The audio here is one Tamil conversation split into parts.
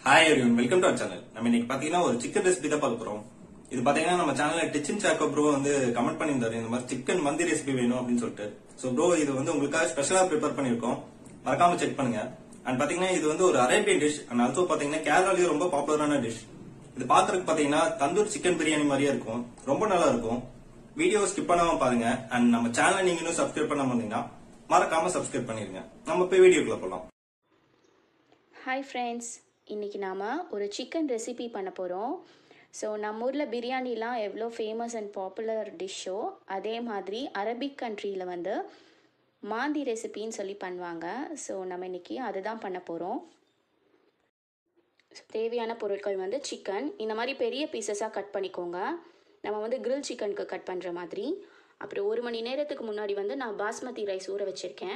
hi everyone welcome to our channel நம்ம இன்னைக்கு பாத்தீங்கன்னா ஒரு சிக்கன் ரெசிபி தான் பார்க்க போறோம் இது பாத்தீங்கன்னா நம்ம சேனல்ல டிச்சின் சாக்கோ ப்ரோ வந்து கமெண்ட் பண்ணியிருந்தாரு இந்த மாதிரி சிக்கன் மந்தி ரெசிபி வேணும் அப்படின்னு சொல்லிட்டு சோ ப்ரோ இது வந்து உங்களுக்காக ஸ்பெஷலா ப்ரிப்பேர் பண்ணிருக்கோம் மறக்காம செக் பண்ணுங்க அண்ட் பாத்தீங்கன்னா இது வந்து ஒரு அரேபியன் டிஷ் அண்ட் ஆல்சோ பாத்தீங்கன்னா கேரளாலயும் ரொம்ப பாப்புலரான டிஷ் இது பாக்குறதுக்கு பாத்தீங்கன்னா தந்தூர் சிக்கன் பிரியாணி மாதிரியே இருக்கும் ரொம்ப நல்லா இருக்கும் வீடியோ ஸ்கிப் பண்ணாம பாருங்க அண்ட் நம்ம சேனலை நீங்க இன்னும் சப்ஸ்கிரைப் பண்ணாம இருந்தீங்கன்னா மறக்காம சப்ஸ்கிரைப் பண்ணிருங்க நம்ம போய் வீடியோக்குள்ள போலாம் ஹாய் ஃப்ரெண்ட்ஸ் இன்றைக்கி நாம் ஒரு சிக்கன் ரெசிபி பண்ண போகிறோம் ஸோ நம்ம ஊரில் பிரியாணிலாம் எவ்வளோ ஃபேமஸ் அண்ட் பாப்புலர் டிஷ்ஷோ அதே மாதிரி அரபிக் கண்ட்ரியில் வந்து மாந்தி ரெசிபின்னு சொல்லி பண்ணுவாங்க ஸோ நம்ம இன்றைக்கி அதுதான் பண்ண போகிறோம் தேவையான பொருட்கள் வந்து சிக்கன் இந்த மாதிரி பெரிய பீசஸாக கட் பண்ணிக்கோங்க நம்ம வந்து கிரில் சிக்கனுக்கு கட் பண்ணுற மாதிரி அப்புறம் ஒரு மணி நேரத்துக்கு முன்னாடி வந்து நான் பாஸ்மதி ரைஸ் ஊற வச்சுருக்கேன்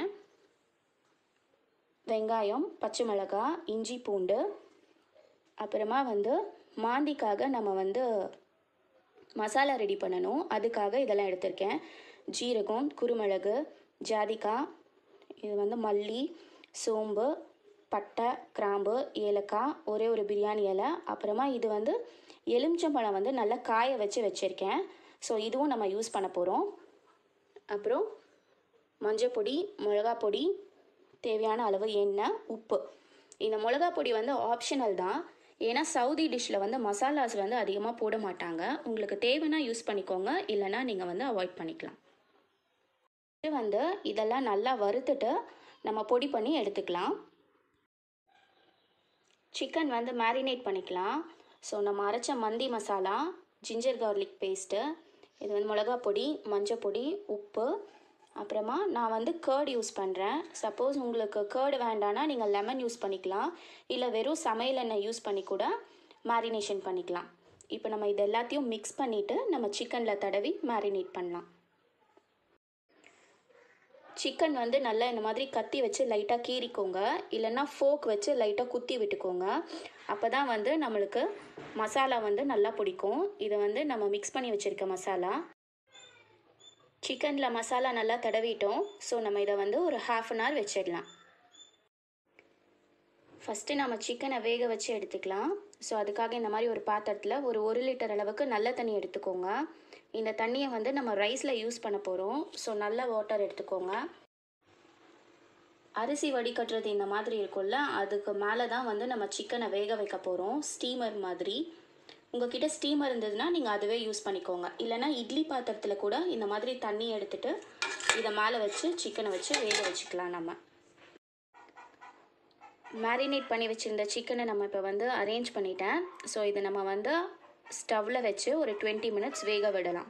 வெங்காயம் பச்சை மிளகாய் இஞ்சி பூண்டு அப்புறமா வந்து மாந்திக்காக நம்ம வந்து மசாலா ரெடி பண்ணணும் அதுக்காக இதெல்லாம் எடுத்திருக்கேன் ஜீரகம் குருமிளகு ஜாதிக்காய் இது வந்து மல்லி சோம்பு பட்டை கிராம்பு ஏலக்காய் ஒரே ஒரு பிரியாணி இலை அப்புறமா இது வந்து எலுமிச்சம்பழம் வந்து நல்லா காய வச்சு வச்சுருக்கேன் ஸோ இதுவும் நம்ம யூஸ் பண்ண போகிறோம் அப்புறம் மஞ்சள் பொடி மிளகா பொடி தேவையான அளவு எண்ணெய் உப்பு இந்த மிளகா பொடி வந்து ஆப்ஷனல் தான் ஏன்னா சவுதி டிஷ்ஷில் வந்து மசாலாஸ் வந்து அதிகமாக போட மாட்டாங்க உங்களுக்கு தேவைன்னா யூஸ் பண்ணிக்கோங்க இல்லைன்னா நீங்கள் வந்து அவாய்ட் பண்ணிக்கலாம் இது வந்து இதெல்லாம் நல்லா வறுத்துட்டு நம்ம பொடி பண்ணி எடுத்துக்கலாம் சிக்கன் வந்து மேரினேட் பண்ணிக்கலாம் ஸோ நம்ம அரைச்ச மந்தி மசாலா ஜிஞ்சர் கார்லிக் பேஸ்ட்டு இது வந்து மிளகா பொடி மஞ்சள் பொடி உப்பு அப்புறமா நான் வந்து கேர்டு யூஸ் பண்ணுறேன் சப்போஸ் உங்களுக்கு கேர்டு வேண்டான்னா நீங்கள் லெமன் யூஸ் பண்ணிக்கலாம் இல்லை வெறும் சமையல் எண்ணெய் யூஸ் பண்ணி கூட மேரினேஷன் பண்ணிக்கலாம் இப்போ நம்ம இது எல்லாத்தையும் மிக்ஸ் பண்ணிவிட்டு நம்ம சிக்கனில் தடவி மேரினேட் பண்ணலாம் சிக்கன் வந்து நல்லா இந்த மாதிரி கத்தி வச்சு லைட்டாக கீறிக்கோங்க இல்லைன்னா ஃபோக் வச்சு லைட்டாக குத்தி விட்டுக்கோங்க அப்போ தான் வந்து நம்மளுக்கு மசாலா வந்து நல்லா பிடிக்கும் இதை வந்து நம்ம மிக்ஸ் பண்ணி வச்சுருக்க மசாலா சிக்கனில் மசாலா நல்லா தடவிட்டோம் ஸோ நம்ம இதை வந்து ஒரு ஹாஃப் அன் ஹவர் வச்சிடலாம் ஃபஸ்ட்டு நம்ம சிக்கனை வேக வச்சு எடுத்துக்கலாம் ஸோ அதுக்காக இந்த மாதிரி ஒரு பாத்திரத்தில் ஒரு ஒரு லிட்டர் அளவுக்கு நல்ல தண்ணி எடுத்துக்கோங்க இந்த தண்ணியை வந்து நம்ம ரைஸில் யூஸ் பண்ண போகிறோம் ஸோ நல்ல வாட்டர் எடுத்துக்கோங்க அரிசி வடிகட்டுறது இந்த மாதிரி இருக்கும்ல அதுக்கு மேலே தான் வந்து நம்ம சிக்கனை வேக வைக்க போகிறோம் ஸ்டீமர் மாதிரி உங்ககிட்ட ஸ்டீமர் இருந்ததுன்னா நீங்கள் அதுவே யூஸ் பண்ணிக்கோங்க இல்லைனா இட்லி பாத்திரத்தில் கூட இந்த மாதிரி தண்ணி எடுத்துட்டு இதை மேலே வச்சு சிக்கனை வச்சு வேக வச்சுக்கலாம் நம்ம மேரினேட் பண்ணி வச்சுருந்த சிக்கனை நம்ம இப்போ வந்து அரேஞ்ச் பண்ணிட்டேன் ஸோ இதை நம்ம வந்து ஸ்டவ்வில் வச்சு ஒரு டுவெண்ட்டி மினிட்ஸ் வேக விடலாம்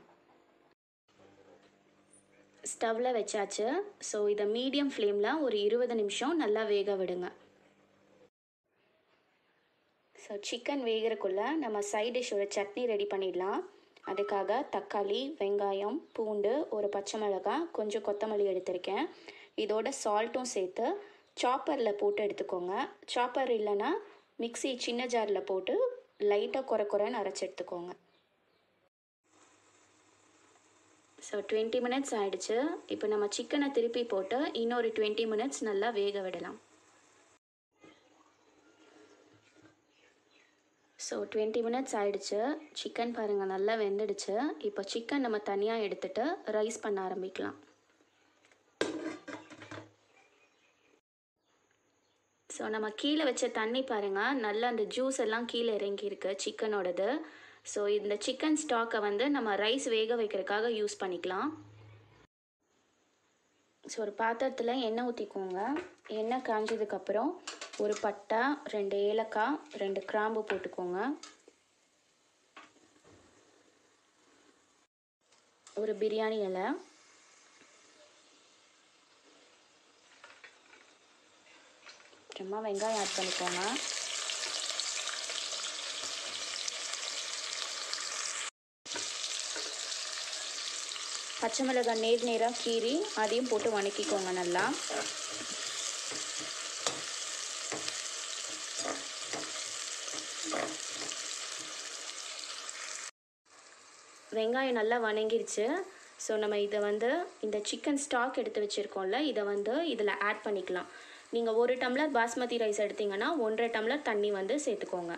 ஸ்டவ்வில் வச்சாச்சு ஸோ இதை மீடியம் ஃப்ளேமில் ஒரு இருபது நிமிஷம் நல்லா வேக விடுங்க ஸோ சிக்கன் வேகிறக்குள்ளே நம்ம சைட் டிஷ்ஷோட சட்னி ரெடி பண்ணிடலாம் அதுக்காக தக்காளி வெங்காயம் பூண்டு ஒரு பச்சை மிளகாய் கொஞ்சம் கொத்தமல்லி எடுத்திருக்கேன் இதோட சால்ட்டும் சேர்த்து சாப்பரில் போட்டு எடுத்துக்கோங்க சாப்பர் இல்லைன்னா மிக்சி சின்ன ஜாரில் போட்டு லைட்டாக குறை குறைன்னு அரைச்சி எடுத்துக்கோங்க ஸோ டுவெண்ட்டி மினிட்ஸ் ஆயிடுச்சு இப்போ நம்ம சிக்கனை திருப்பி போட்டு இன்னொரு டுவெண்ட்டி மினிட்ஸ் நல்லா வேக விடலாம் ஸோ டுவெண்ட்டி மினிட்ஸ் ஆயிடுச்சு சிக்கன் பாருங்கள் நல்லா வெந்துடுச்சு இப்போ சிக்கன் நம்ம தனியாக எடுத்துட்டு ரைஸ் பண்ண ஆரம்பிக்கலாம் ஸோ நம்ம கீழே வச்ச தண்ணி பாருங்கள் நல்லா அந்த ஜூஸ் எல்லாம் கீழே இறங்கியிருக்கு சிக்கனோடது ஸோ இந்த சிக்கன் ஸ்டாக்கை வந்து நம்ம ரைஸ் வேக வைக்கிறதுக்காக யூஸ் பண்ணிக்கலாம் ஸோ ஒரு பாத்திரத்தில் எண்ணெய் ஊற்றிக்கோங்க எண்ணெய் காஞ்சதுக்கப்புறம் ஒரு பட்டை ரெண்டு ஏலக்காய் ரெண்டு கிராம்பு போட்டுக்கோங்க ஒரு பிரியாணி இலை அப்புறமா வெங்காயம் ஆட் பண்ணிக்கோங்க பச்சை மிளகாய் நேர் நேராக கீறி அதையும் போட்டு வணக்கிக்கோங்க நல்லா வெங்காயம் நல்லா வணங்கிருச்சு ஸோ நம்ம இதை வந்து இந்த சிக்கன் ஸ்டாக் எடுத்து வச்சுருக்கோம்ல இதை வந்து இதில் ஆட் பண்ணிக்கலாம் நீங்கள் ஒரு டம்ளர் பாஸ்மதி ரைஸ் எடுத்தீங்கன்னா ஒன்றரை டம்ளர் தண்ணி வந்து சேர்த்துக்கோங்க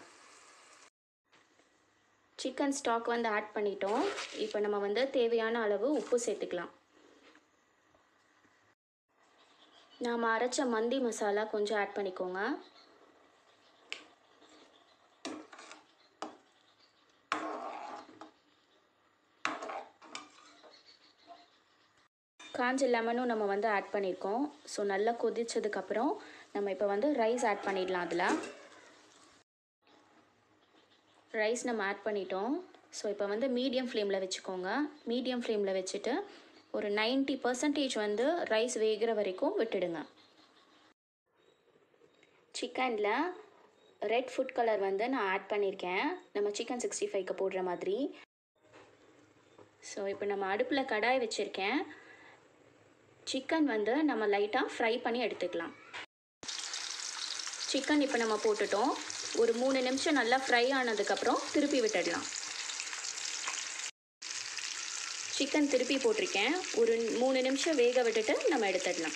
சிக்கன் ஸ்டாக் வந்து ஆட் பண்ணிட்டோம் இப்போ நம்ம வந்து தேவையான அளவு உப்பு சேர்த்துக்கலாம் நாம் அரைச்ச மந்தி மசாலா கொஞ்சம் ஆட் பண்ணிக்கோங்க காஞ்ச லெமனும் நம்ம வந்து ஆட் பண்ணியிருக்கோம் ஸோ நல்லா கொதிச்சதுக்கப்புறம் நம்ம இப்போ வந்து ரைஸ் ஆட் பண்ணிடலாம் அதில் ரைஸ் நம்ம ஆட் பண்ணிட்டோம் ஸோ இப்போ வந்து மீடியம் ஃப்ளேமில் வச்சுக்கோங்க மீடியம் ஃப்ளேமில் வச்சுட்டு ஒரு நைன்ட்டி பர்சன்டேஜ் வந்து ரைஸ் வேகிற வரைக்கும் விட்டுடுங்க சிக்கனில் ரெட் ஃபுட் கலர் வந்து நான் ஆட் பண்ணியிருக்கேன் நம்ம சிக்கன் சிக்ஸ்டி ஃபைவ்க்கு போடுற மாதிரி ஸோ இப்போ நம்ம அடுப்பில் கடாய் வச்சுருக்கேன் சிக்கன் வந்து நம்ம லைட்டாக ஃப்ரை பண்ணி எடுத்துக்கலாம் சிக்கன் இப்போ நம்ம போட்டுட்டோம் ஒரு மூணு நிமிஷம் நல்லா ஃப்ரை ஆனதுக்கப்புறம் திருப்பி விட்டுடலாம் சிக்கன் திருப்பி போட்டிருக்கேன் ஒரு மூணு நிமிஷம் வேக விட்டுட்டு நம்ம எடுத்துடலாம்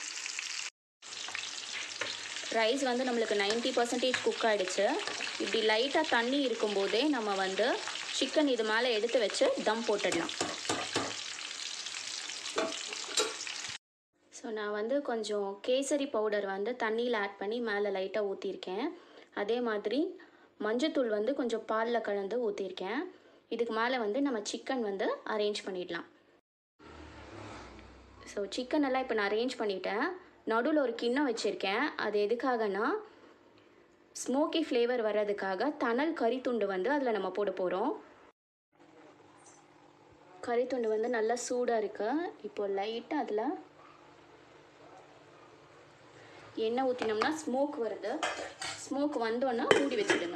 ரைஸ் வந்து நம்மளுக்கு நைன்ட்டி பர்சன்டேஜ் குக் ஆகிடுச்சு இப்படி லைட்டாக தண்ணி இருக்கும்போதே நம்ம வந்து சிக்கன் இது மேலே எடுத்து வச்சு தம் போட்டுடலாம் ஸோ நான் வந்து கொஞ்சம் கேசரி பவுடர் வந்து தண்ணியில் ஆட் பண்ணி மேலே லைட்டாக ஊற்றிருக்கேன் அதே மாதிரி மஞ்சத்தூள் வந்து கொஞ்சம் பாலில் கலந்து ஊற்றிருக்கேன் இதுக்கு மேலே வந்து நம்ம சிக்கன் வந்து அரேஞ்ச் பண்ணிடலாம் ஸோ சிக்கன் எல்லாம் இப்போ நான் அரேஞ்ச் பண்ணிட்டேன் நடுவில் ஒரு கிண்ணம் வச்சுருக்கேன் அது எதுக்காகனா ஸ்மோக்கி ஃப்ளேவர் வர்றதுக்காக தணல் கறித்துண்டு வந்து அதில் நம்ம போட போகிறோம் கறித்துண்டு வந்து நல்லா சூடாக இருக்கு இப்போ லைட்டாக அதில் எண்ணெய் ஊற்றினோம்னா ஸ்மோக் வருது ஸ்மோக் வந்தோன்னா மூடி வச்சுடுங்க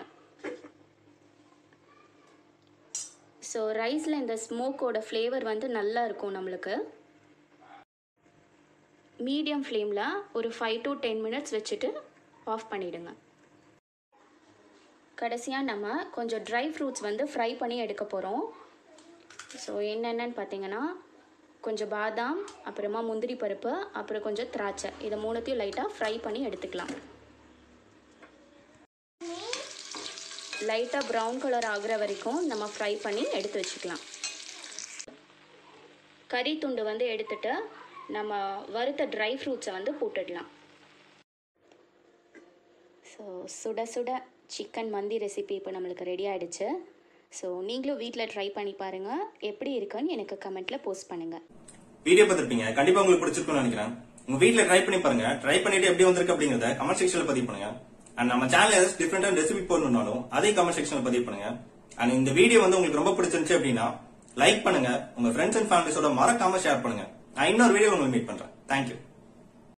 ஸோ ரைஸில் இந்த ஸ்மோக்கோட ஃப்ளேவர் வந்து நல்லா இருக்கும் நம்மளுக்கு மீடியம் ஃப்ளேமில் ஒரு ஃபைவ் டு டென் மினிட்ஸ் வச்சுட்டு ஆஃப் பண்ணிவிடுங்க கடைசியாக நம்ம கொஞ்சம் ட்ரை ஃப்ரூட்ஸ் வந்து ஃப்ரை பண்ணி எடுக்க போகிறோம் ஸோ என்னென்னு பார்த்தீங்கன்னா கொஞ்சம் பாதாம் அப்புறமா முந்திரி பருப்பு அப்புறம் கொஞ்சம் திராட்சை இதை மூணுத்தையும் லைட்டாக ஃப்ரை பண்ணி எடுத்துக்கலாம் லைட்டாக ப்ரௌன் கலர் ஆகுற வரைக்கும் நம்ம ஃப்ரை பண்ணி எடுத்து வச்சுக்கலாம் கறி துண்டு வந்து எடுத்துட்டு நம்ம வறுத்த ட்ரை ஃப்ரூட்ஸை வந்து போட்டுடலாம் ஸோ சுட சுட சிக்கன் மந்தி ரெசிபி இப்போ நம்மளுக்கு ரெடி ஆகிடுச்சு ஸோ நீங்களும் வீட்டில் ட்ரை பண்ணி பாருங்கள் எப்படி இருக்குன்னு எனக்கு கமெண்ட்டில் போஸ்ட் பண்ணுங்கள் வீடியோ பார்த்திருப்பீங்க கண்டிப்பா உங்களுக்கு பிடிச்சிருக்கும்னு நினைக்கிறேன் உங்க வீட்ல ட்ரை பண்ணி பாருங்க ட்ரை பண்ணிட்டு எப்படி வந்திருக்கு அப்படிங்கறத கமெண்ட் செக்ஷன்ல பதிவு பண்ணுங்க அண்ட் நம்ம சேனல் ஏதாச்சும் டிஃப்ரெண்டா ரெசிபி போடணும்னாலும் அதையும் கமெண்ட் செக்ஷன்ல பதிவு பண்ணுங்க அண்ட் இந்த வீடியோ வந்து உங்களுக்கு ரொம்ப பிடிச்சிருந்துச்சு அப்படின்னா லைக் பண்ணுங்க உங்க ஃப்ரெண்ட்ஸ் அண்ட் ஃபேமிலிஸோட மறக்காம ஷேர் பண்ணுங்க நான் இன்னொரு வீடியோ உங்களுக்கு மீட் பண்றேன் தேங்க்யூ